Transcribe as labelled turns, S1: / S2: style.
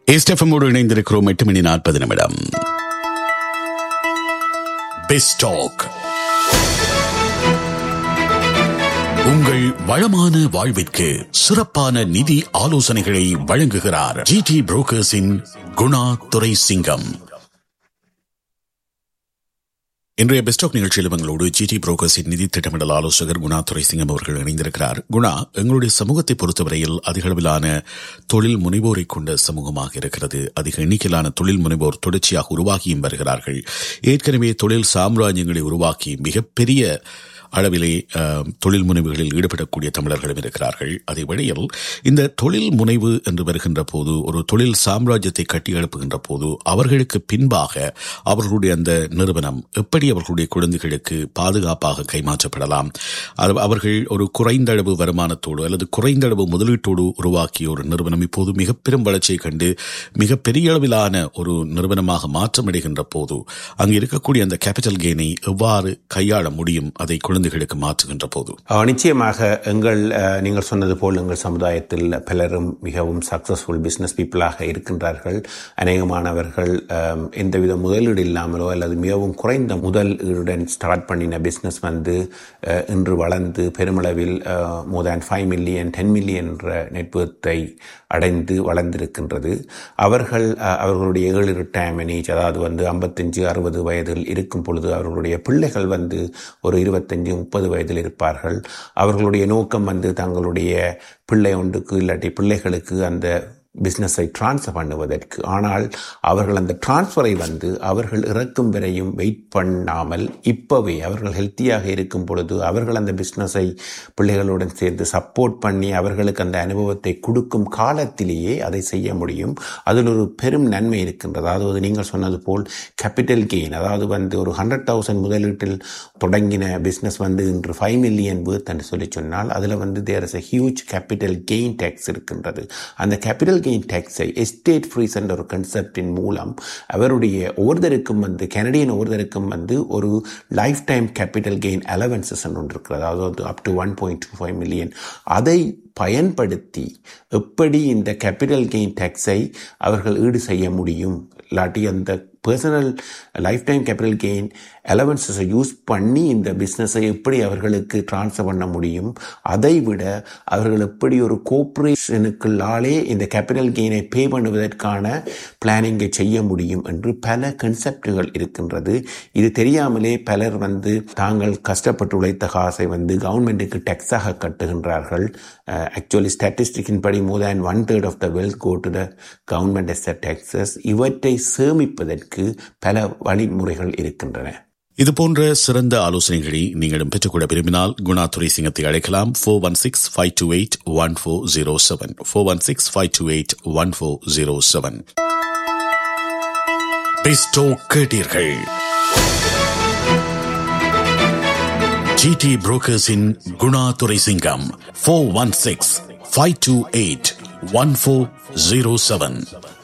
S1: எஸ்டெஃபமோடு இணைந்திருக்கிறோம் எட்டு மணி நாற்பது நிமிடம் பெஸ்டாக் உங்கள் வளமான வாழ்விற்கு சிறப்பான நிதி ஆலோசனைகளை வழங்குகிறார் ஜிடி புரோக்கர்ஸின் குணா துரை சிங்கம் இன்றைய பெஸ்டாக் நிகழ்ச்சியில் எங்களோடு ஜிடி புரோக்கர்ஸின் நிதி திட்டமிடல் ஆலோசகர் குணா துரைசிங்கம் அவர்கள் இணைந்திருக்கிறார் குணா எங்களுடைய சமூகத்தை பொறுத்தவரையில் அதிக அளவிலான தொழில் முனைவோரை கொண்ட சமூகமாக இருக்கிறது அதிக எண்ணிக்கையிலான தொழில் முனைவோர் தொடர்ச்சியாக உருவாகியும் வருகிறார்கள் ஏற்கனவே தொழில் சாம்ராஜ்யங்களை உருவாக்கி மிகப்பெரிய அளவிலே தொழில் முனைவுகளில் ஈடுபடக்கூடிய தமிழர்களும் இருக்கிறார்கள் அதே வழியில் இந்த தொழில் முனைவு என்று வருகின்ற போது ஒரு தொழில் சாம்ராஜ்யத்தை கட்டி எழுப்புகின்ற போது அவர்களுக்கு பின்பாக அவர்களுடைய அந்த நிறுவனம் எப்படி அவர்களுடைய குழந்தைகளுக்கு பாதுகாப்பாக கைமாற்றப்படலாம் அவர்கள் ஒரு குறைந்த அளவு வருமானத்தோடு அல்லது குறைந்த அளவு முதலீட்டோடு உருவாக்கிய ஒரு நிறுவனம் இப்போது மிக பெரும் வளர்ச்சியை கண்டு மிக பெரிய அளவிலான ஒரு நிறுவனமாக மாற்றமடைகின்ற போது அங்கு இருக்கக்கூடிய அந்த கேபிட்டல் கெயினை எவ்வாறு கையாள முடியும் அதை குழந்தைகளுக்கு மாற்றுகின்ற போது
S2: நிச்சயமாக எங்கள் நீங்கள் சொன்னது போல் எங்கள் சமுதாயத்தில் பலரும் மிகவும் சக்சஸ்ஃபுல் பிஸ்னஸ் பீப்புளாக இருக்கின்றார்கள் அநேகமானவர்கள் எந்தவித முதலீடு இல்லாமலோ அல்லது மிகவும் குறைந்த முதலீடுடன் ஸ்டார்ட் பண்ணின பிஸ்னஸ் வந்து இன்று வளர்ந்து பெருமளவில் more than five million ten million என்ற நெட்வொர்த்தை அடைந்து வளர்ந்திருக்கின்றது அவர்கள் அவர்களுடைய ஏழு ரிட்டையர்மெண்ட் ஏஜ் அதாவது வந்து ஐம்பத்தஞ்சு அறுபது வயதில் இருக்கும் பொழுது அவர்களுடைய பிள்ளைகள் வந்து ஒரு இருபத்தஞ்சு முப்பது வயதில் இருப்பார்கள் அவர்களுடைய நோக்கம் வந்து தங்களுடைய பிள்ளை ஒன்றுக்கு இல்லாட்டி பிள்ளைகளுக்கு அந்த பிஸ்னஸை டிரான்ஸ்ஃபர் பண்ணுவதற்கு ஆனால் அவர்கள் அந்த டிரான்ஸ்ஃபரை வந்து அவர்கள் இறக்கும் வரையும் வெயிட் பண்ணாமல் இப்போவே அவர்கள் ஹெல்த்தியாக இருக்கும் பொழுது அவர்கள் அந்த பிஸ்னஸை பிள்ளைகளுடன் சேர்ந்து சப்போர்ட் பண்ணி அவர்களுக்கு அந்த அனுபவத்தை கொடுக்கும் காலத்திலேயே அதை செய்ய முடியும் அதில் ஒரு பெரும் நன்மை இருக்கின்றது அதாவது நீங்கள் சொன்னது போல் கேபிட்டல் கெயின் அதாவது வந்து ஒரு ஹண்ட்ரட் தௌசண்ட் முதலீட்டில் தொடங்கின பிஸ்னஸ் வந்து இன்று ஃபைவ் மில்லியன் வேர்த் என்று சொல்லி சொன்னால் அதில் வந்து there is a huge capital gain tax இருக்கின்றது அந்த கேபிட்டல் கெயின் டேக்ஸை எஸ்டேட் ஃப்ரீஸ் என்ற ஒரு கன்செப்டின் மூலம் அவருடைய ஒவ்வொருத்தருக்கும் வந்து கனடியன் ஒவ்வொருத்தருக்கும் வந்து ஒரு life time capital gain allowances ஒன்று இருக்கிறது அதாவது up to one point two five million அதை பயன்படுத்தி எப்படி இந்த கேபிட்டல் கெயின் டேக்ஸை அவர்கள் ஈடு செய்ய முடியும் இல்லாட்டி அந்த personal life time capital gain அலவன்சஸை யூஸ் பண்ணி இந்த பிஸ்னஸை எப்படி அவர்களுக்கு ட்ரான்ஸ்ஃபர் பண்ண முடியும் அதை விட அவர்கள் எப்படி ஒரு கோஆப்ரேஷனுக்குள்ளாலே இந்த கேபிட்டல் கெயினை பே பண்ணுவதற்கான பிளானிங்கை செய்ய முடியும் என்று பல கன்செப்டுகள் இருக்கின்றது இது தெரியாமலே பலர் வந்து தாங்கள் கஷ்டப்பட்டு உழைத்த காசை வந்து கவர்மெண்ட்டுக்கு டெக்ஸாக கட்டுகின்றார்கள் ஆக்சுவலி ஸ்டாட்டிஸ்டிக்கின் படி more than one third of the wealth go to the government as taxes இவற்றை சேமிப்பதற்கு பல வழிமுறைகள் இருக்கின்றன
S1: இது போன்ற சிறந்த ஆலோசனைகளை நீங்களும் பெற்றுக்கொள்ள விரும்பினால் குணா துரை சிங்கத்தை அழைக்கலாம் four one six five two eight one four zero seven four one six five two eight one four zero seven பெஸ்டோ கேட்டீர்கள் ஜிடி புரோக்கர்ஸின் Guna Durai Singam four one six five two eight one four zero seven